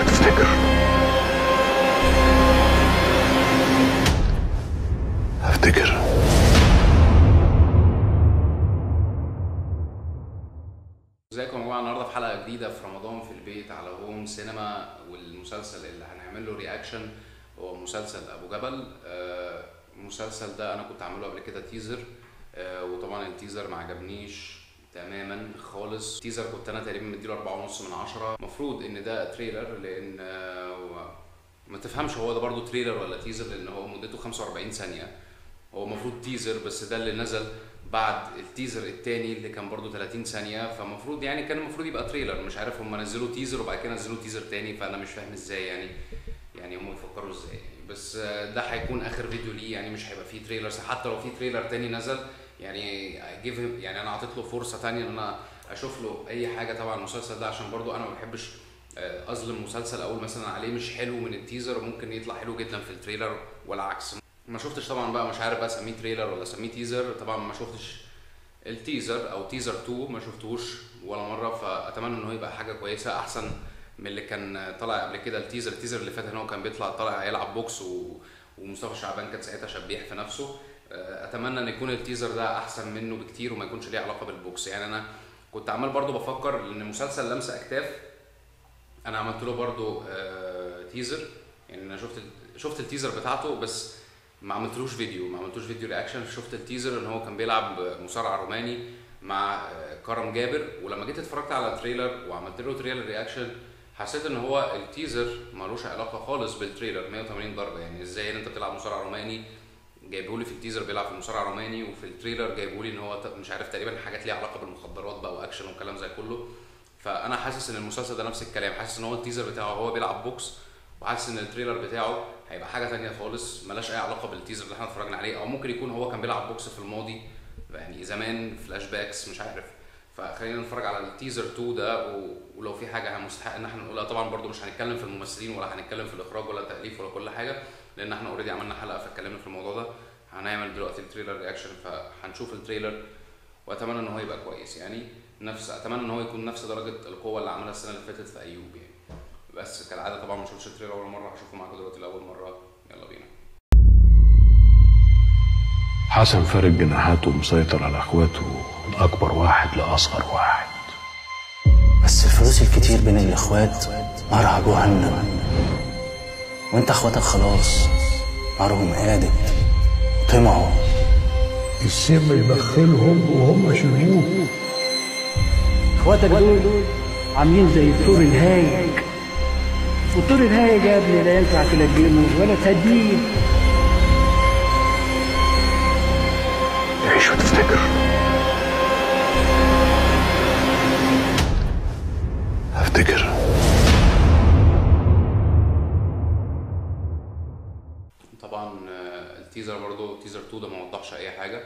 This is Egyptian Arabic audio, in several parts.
هتفتكر هفتكر ازيكم يا جماعه النهارده في حلقه جديده في رمضان في البيت على هوم سينما والمسلسل اللي هنعمل له رياكشن هو مسلسل ابو جبل آه، المسلسل ده انا كنت عامله قبل كده تيزر آه، وطبعا التيزر ما عجبنيش تماما خالص التيزر كنت انا تقريبا مديله أربعة ونص من عشرة المفروض ان ده تريلر لان آه، هو- ما تفهمش هو ده برضو تريلر ولا تيزر لان هو مدته 45 ثانيه هو المفروض تيزر بس ده اللي نزل بعد التيزر التاني اللي كان برضو 30 ثانية فالمفروض يعني كان المفروض يبقى تريلر مش عارف هم نزلوا تيزر وبعد كده نزلوا تيزر تاني فانا مش فاهم ازاي يعني يعني هم بيفكروا ازاي يعني بس آه، ده هيكون اخر فيديو ليه يعني مش هيبقى فيه تريلرز حتى لو في تريلر تاني نزل يعني جيف يعني انا اعطيت له فرصة تانية ان انا اشوف له اي حاجة تبع المسلسل ده عشان برضو انا ما بحبش آه، اظلم مسلسل اقول مثلا عليه مش حلو من التيزر وممكن يطلع حلو جدا في التريلر والعكس ما شفتش طبعا بقى مش عارف بقى اسميه تريلر ولا اسميه تيزر طبعا ما شفتش التيزر او تيزر 2 ما شفتهوش ولا مره فاتمنى ان هو يبقى حاجه كويسه احسن من اللي كان طالع قبل كده التيزر التيزر اللي فات ان هو كان بيطلع طالع يلعب بوكس و... ومصطفى شعبان كان ساعتها شبيح في نفسه آه، اتمنى ان يكون التيزر ده احسن منه بكتير وما يكونش ليه علاقه بالبوكس يعني انا كنت عمال برضو بفكر ان مسلسل لمسه اكتاف انا عملت له برضو آه، تيزر يعني انا شفت شفت التيزر بتاعته بس ما عملتلوش فيديو ما عملتوش فيديو رياكشن شفت التيزر ان هو كان بيلعب مصارع روماني مع آه، كرم جابر ولما جيت اتفرجت على التريلر وعملت له تريلر رياكشن حسيت ان هو التيزر ملوش علاقه خالص بالتريلر 180 درجه يعني ازاي ان انت بتلعب مصارع روماني جايبهولي في التيزر بيلعب في المصارع الروماني وفي التريلر جايبهولي ان هو ت- مش عارف تقريبا حاجات ليها علاقه بالمخدرات بقى واكشن والكلام زي كله فانا حاسس ان المسلسل ده نفس الكلام حاسس ان هو التيزر بتاعه هو بيلعب بوكس وحاسس ان التريلر بتاعه هيبقى حاجه تانية خالص ملاش اي علاقه بالتيزر اللي احنا اتفرجنا عليه او ممكن يكون هو كان بيلعب بوكس في الماضي يعني زمان فلاش باكس مش عارف فخلينا نتفرج على التيزر 2 ده و... ولو في حاجه مستحق ان احنا نقولها طبعا برضو مش هنتكلم في الممثلين ولا هنتكلم في الاخراج ولا التاليف ولا كل حاجه لان احنا اوريدي عملنا حلقه فاتكلمنا في الموضوع ده هنعمل دلوقتي التريلر رياكشن فهنشوف التريلر واتمنى ان هو يبقى كويس يعني نفس اتمنى ان هو يكون نفس درجه القوه اللي عملها السنه اللي فاتت في ايوب يعني بس كالعاده طبعا ما شفتش التريلر اول مره هشوفه معاكم دلوقتي لاول مره يلا بينا حسن فارد جناحاته ومسيطر على اخواته من اكبر واحد لاصغر واحد بس الفلوس الكتير بين الاخوات نارها جهنم وانت اخواتك خلاص نارهم قادت طمعوا السم يدخلهم وهم شربوه اخواتك دول عاملين زي الطور الهايج والطور الهايج يا ابني لا ينفع تلجمه ولا تهديه تعيش وتفتكر هفتكر طبعا آه، التيزر برضو تيزر 2 ده ما وضحش اي حاجه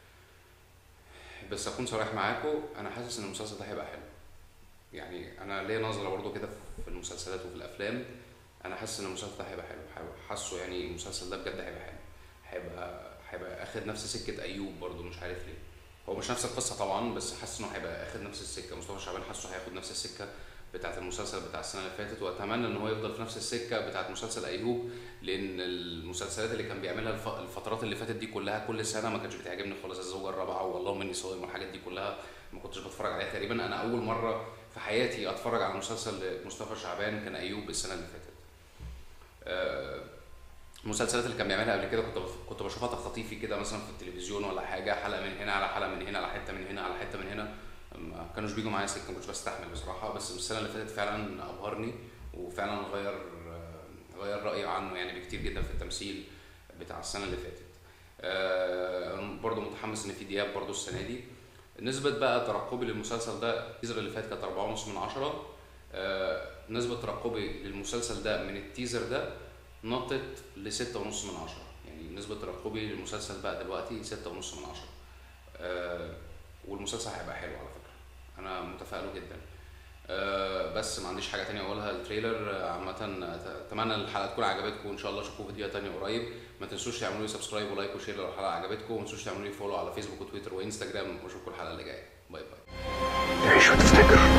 بس اكون صريح معاكم انا حاسس ان المسلسل ده هيبقى حلو يعني انا ليا نظره برضو كده في المسلسلات وفي الافلام انا حاسس ان المسلسل ده هيبقى حلو حابب- حاسه يعني المسلسل ده بجد هيبقى حلو هيبقى هيبقى اخد نفس سكه ايوب برضو مش عارف ليه هو مش نفس القصه طبعا بس حاسس انه هيبقى اخد نفس السكه مصطفى شعبان حاسه هياخد نفس السكه بتاعت المسلسل بتاع السنه اللي فاتت واتمنى ان هو يفضل في نفس السكه بتاعت مسلسل ايوب لان المسلسلات اللي كان بيعملها الف- الفترات اللي فاتت دي كلها كل سنه ما كانتش بتعجبني خالص الزوجه الرابعه والله مني صايم والحاجات دي كلها ما كنتش بتفرج عليها تقريبا انا اول مره في حياتي اتفرج على مسلسل مصطفى شعبان كان ايوب السنه اللي فاتت آه، المسلسلات اللي كان بيعملها قبل كده كنت بف- كنت بشوفها تخطيفي كده مثلا في التلفزيون ولا حاجه حلقه من هنا على حلقه من هنا على حته من هنا على حته من هنا ما كانوش بيجوا معايا سكه ما كنتش بستحمل بصراحه بس السنه اللي فاتت فعلا ابهرني وفعلا غير آه، غير رايي عنه يعني بكتير جدا في التمثيل بتاع السنه اللي فاتت آه، أنا برضو متحمس ان في دياب برضو السنه دي نسبة بقى ترقبي للمسلسل ده التيزر اللي فات كانت 4.5 من عشرة آه، نسبة ترقبي للمسلسل ده من التيزر ده نطت لستة ونص من عشرة يعني نسبة ترقبي للمسلسل بقى دلوقتي ستة ونص من عشرة آه، والمسلسل هيبقى حلو على فكرة أنا متفائل جدا آه، بس ما عنديش حاجة تانية أقولها التريلر آه، عامة أت- أتمنى الحلقة تكون عجبتكم وإن شاء الله أشوفكم فيديو تاني قريب ما تنسوش تعملوا لي سبسكرايب ولايك وشير لو الحلقة عجبتكم وما تنسوش تعملوا لي فولو على فيسبوك وتويتر وانستجرام واشوفكم الحلقة اللي جاية باي باي تعيش وتفتكر